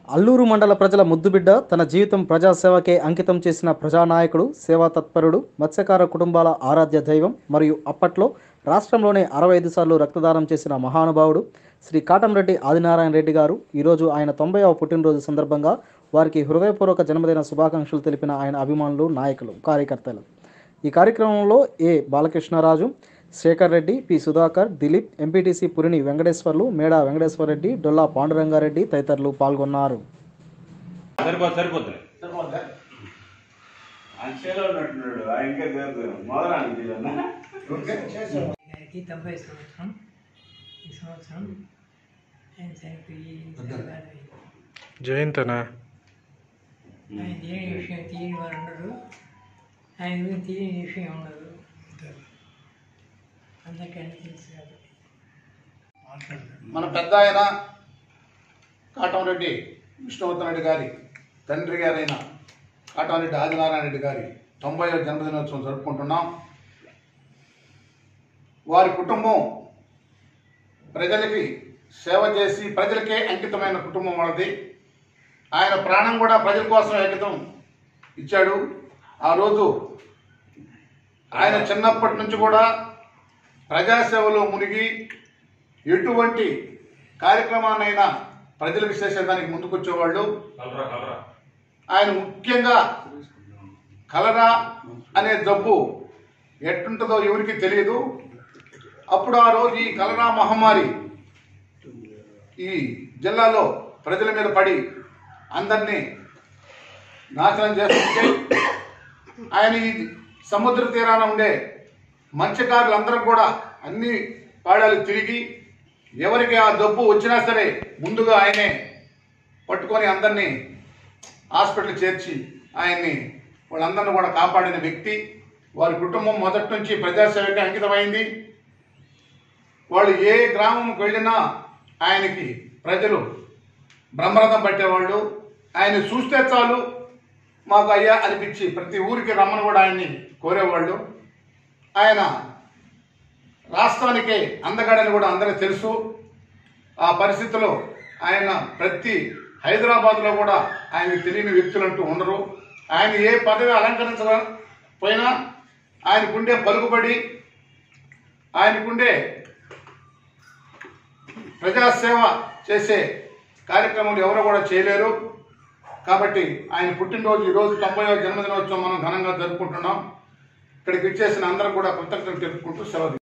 అల్లూరు మండల ప్రజల ముద్దుబిడ్డ తన జీవితం ప్రజాసేవకే అంకితం చేసిన ప్రజానాయకుడు సేవా తత్పరుడు మత్స్యకార కుటుంబాల ఆరాధ్య దైవం మరియు అప్పట్లో రాష్ట్రంలోనే అరవై ఐదు సార్లు రక్తదానం చేసిన మహానుభావుడు శ్రీ కాటంరెడ్డి ఆదినారాయణ రెడ్డి గారు ఈరోజు ఆయన తొంభైవ పుట్టినరోజు సందర్భంగా వారికి హృదయపూర్వక జన్మదిన శుభాకాంక్షలు తెలిపిన ఆయన అభిమానులు నాయకులు కార్యకర్తలు ఈ కార్యక్రమంలో A Balakrishnaraju Shekhar Reddy P Sudhakar Dileep MPTC Purini Venkateswarlu Meda Venkateswara Reddy Dolla Pandurangareddy తదితరులు పాల్గొన్నారు సరిపోదు సరిపోతుంది అంచెలో ఉన్నట్టున్నాడు ఆ ఇంకా తీరదు మొదలానికి తీరన్నా గారికి తొంభై సంవత్సరం ఈ సంవత్సరం ఆయన చనిపోయి చనిపోయి. జయంతనా ఆయన తెలియని విషయం తీయని వారు ఉండరు ఆయన గురించి తెలియని విషయం ఉండదు అందరికీ అన్ని తెలుసు కాబట్టి మన పెద్ద ఆయన కాటంరెడ్డి విష్ణువర్ధన్ రెడ్డి గారి తండ్రి గారైన కాటంరెడ్డి ఆదినారాయణ రెడ్డి గారి తొంభై జన్మదినోత్సవం జరుపుకుంటున్నాం వారి కుటుంబం ప్రజలకి సేవ చేసి ప్రజలకే అంకితమైన కుటుంబం వాళ్ళది ఆయన ప్రాణం కూడా ప్రజల కోసం అంకితం ఇచ్చాడు ఆ రోజు ఆయన చిన్నప్పటి నుంచి కూడా ప్రజాసేవలో మునిగి ఎటువంటి కార్యక్రమాన్నైనా ప్రజలకు చేసేదానికి ముందుకొచ్చేవాళ్ళు కలరా కలరా ఆయన ముఖ్యంగా కలరా అనే జబ్బు ఎట్టుంటుందో ఎవరికి తెలియదు అప్పుడు ఆ రోజు ఈ కలరా మహమ్మారి ఈ జిల్లాలో ప్రజల మీద పడి అందరినీ నాశనం చేస్తుంటే ఆయన ఈ సముద్ర తీరాన ఉండే మత్స్యకారులందరూ కూడా అన్ని పాడాలు తిరిగి ఎవరికి ఆ జబ్బు వచ్చినా సరే ముందుగా ఆయనే పట్టుకొని అందరినీ హాస్పిటల్ చేర్చి ఆయన్ని వాళ్ళందరిని కూడా కాపాడిన వ్యక్తి వారి కుటుంబం మొదటి నుంచి ప్రజాసేవకి అంకితమైంది వాళ్ళు ఏ గ్రామంకి వెళ్ళినా ఆయనకి ప్రజలు బ్రహ్మరథం పట్టేవాళ్ళు ఆయన చూస్తే చాలు మాకు అయ్యా అనిపించి ప్రతి ఊరికి రమ్మని కూడా ఆయన్ని కోరేవాళ్ళు ఆయన రాష్ట్రానికే అందగాడని కూడా అందరికీ తెలుసు ఆ పరిస్థితిలో ఆయన ప్రతి హైదరాబాద్లో కూడా ఆయన తెలియని వ్యక్తులంటూ ఉండరు ఆయన ఏ పదవి అలంకరించకపోయినా ఆయనకుండే పలుకుబడి ఆయనకుండే ప్రజాసేవ చేసే కార్యక్రమాలు ఎవరు కూడా చేయలేరు కాబట్టి ఆయన పుట్టినరోజు ఈరోజు తొంభై జన్మదినోత్సవం మనం ఘనంగా జరుపుకుంటున్నాం ఇక్కడికి ఇచ్చేసిన అందరం కూడా కృతజ్ఞతలు తెలుపుకుంటూ సెలవు